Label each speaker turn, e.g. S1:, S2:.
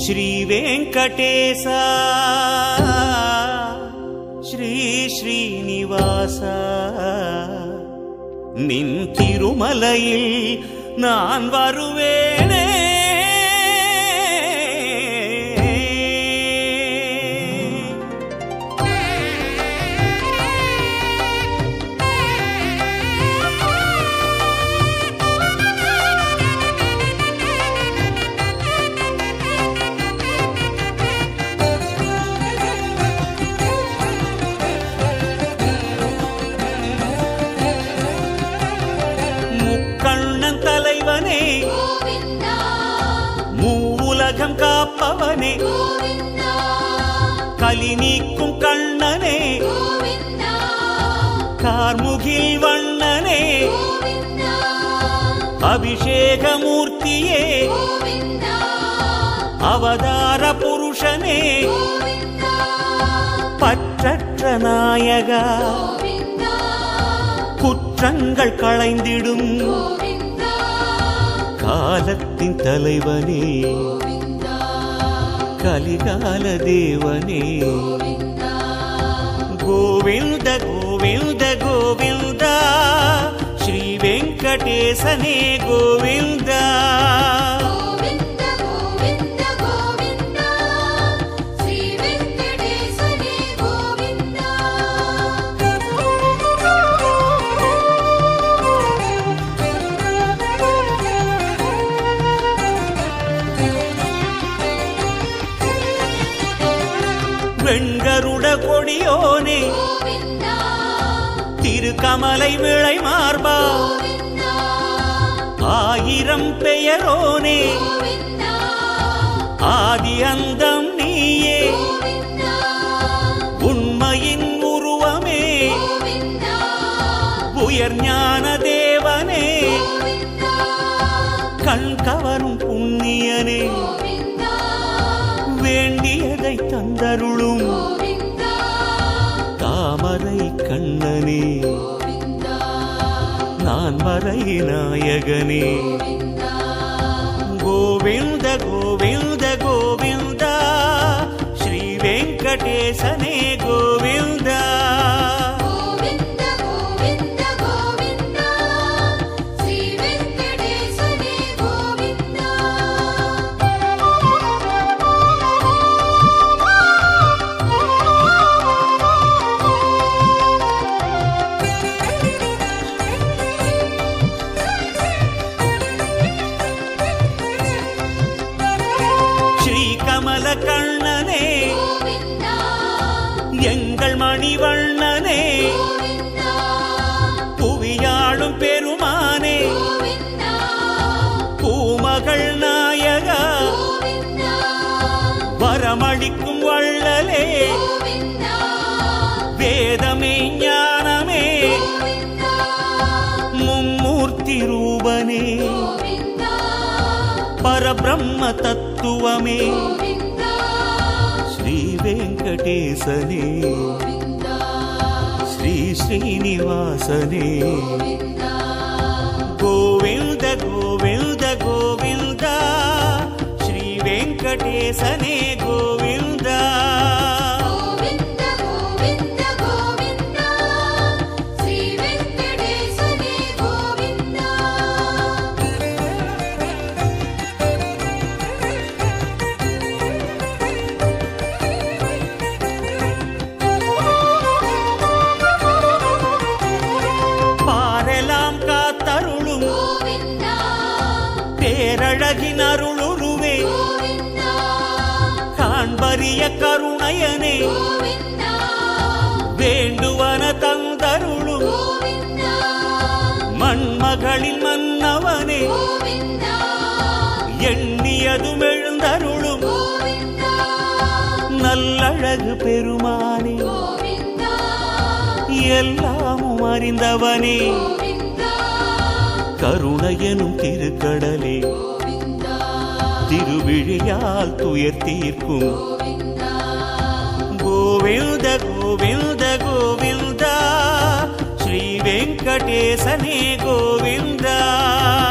S1: శ్రీ వెంకటేశ శ్రీ శ్రీనివాச நின் திருமலையில் நான் வருவேனே முக்கண்ணன் தலைவனே
S2: கோவிந்தா
S1: மூவுலகம் காப்பவனே
S2: கோவிந்தா
S1: கலி நீக்கும் கண்ணனே
S2: கோவிந்தா
S1: கார்முகில் வண்ணனே
S2: கோவிந்தா
S1: அபிஷேகமூர்த்தியே
S2: கோவிந்தா
S1: அவதார புருஷனே
S2: கோவிந்தா
S1: பற்றற்ற நாயகா
S2: கோவிந்தா
S1: குற்றங்கள் களைந்திடும்
S2: கோவிந்தா
S1: காலத்தின் தலைவனே
S2: கோவிந்தா
S1: கலிகால தேவனே
S2: கோவிந்தா
S1: கோவிந்த கோவிந்த கோவிந்த ஸ்ரீ வெங்கடேசனே கோவிந்த
S2: கோவிந்த கோவிந்த கோவிந்தா ஸ்ரீ வெங்கடேசனே கோவிந்தா
S1: வெண்கருட கொடியோனே
S2: கோவிந்தா
S1: திருக்கமலை விளை மார்பா
S2: கோவிந்தா
S1: ஆயிரம் பெயரோனே
S2: கோவிந்தா
S1: ஆதி அந்தம் நீயே
S2: கோவிந்தா
S1: உண்மையின் உருவமே
S2: கோவிந்தா
S1: உயர் ஞான தேவனே
S2: கோவிந்தா
S1: கண் கவரும் புண்ணியனே
S2: கோவிந்தா
S1: வேண்டியதை தந்தருளும்
S2: கோவிந்தா
S1: தாமரை கண்ணனே
S2: கோவிந்தா
S1: நான் மறை நாயகனே
S2: கோவிந்தா
S1: கோவிந்த கோவிந்த கோவிந்த ஸ்ரீ வெங்கடேசனே கோவிந்த
S2: கோவிந்த கோவிந்த கோவிந்தா ஸ்ரீ வெங்கடேசனே கோவிந்தா
S1: ஸ்ரீ கமல கண்ணனே
S2: கோவிந்தா
S1: எங்கள் மணிவண்ணனே
S2: கோவிந்தா
S1: புவியாளும் பெருமானே
S2: கோவிந்தா
S1: பூமகள் நாயகா
S2: கோவிந்தா
S1: வரமளிக்கும் வள்ளலே
S2: கோவிந்தா
S1: வேதமே ஞானமே
S2: கோவிந்தா
S1: மும்மூர்த்தி ரூபனே
S2: கோவிந்தா
S1: பரபிரம்ம தத்துவமே
S2: கோவிந்தா
S1: ஸ்ரீ வெங்கடேசனே
S2: கோவிந்தா
S1: ஸ்ரீ ஸ்ரீனிவாசனே
S2: கோவிந்தா
S1: கோவிந்த கோவிந்த கோவிந்த ஸ்ரீ வெங்கடேசனே கோவிந்த
S2: கோவிந்த கோவிந்த கோவிந்தா ஸ்ரீ வெங்கடேசனே கோவிந்தா
S1: பாரெல்லாம் காத்தருளும்
S2: கோவிந்தா
S1: பேரழகின் அருளுருவே
S2: கோவிந்தா
S1: காண்பரிய கருணையனே
S2: கோவிந்தா
S1: வேண்டுவன தந்தருளும்
S2: கோவிந்தா
S1: மண்மகளில் மன்னவனே
S2: கோவிந்தா
S1: எண்ணியதும் எழுந்தருளும்
S2: கோவிந்தா
S1: நல்லழகு பெருமானே
S2: கோவிந்தா
S1: எல்லாமும் அறிந்தவனே
S2: கோவிந்தா
S1: கருணையனும் திருக்கடலே
S2: கோவிந்தா
S1: திருவிழியால் துயர் தீர்க்கும்
S2: கோவிந்தா
S1: கோவிந்த கோவிந்த கோவிந்த ஸ்ரீ வெங்கடேசனே கோவிந்தா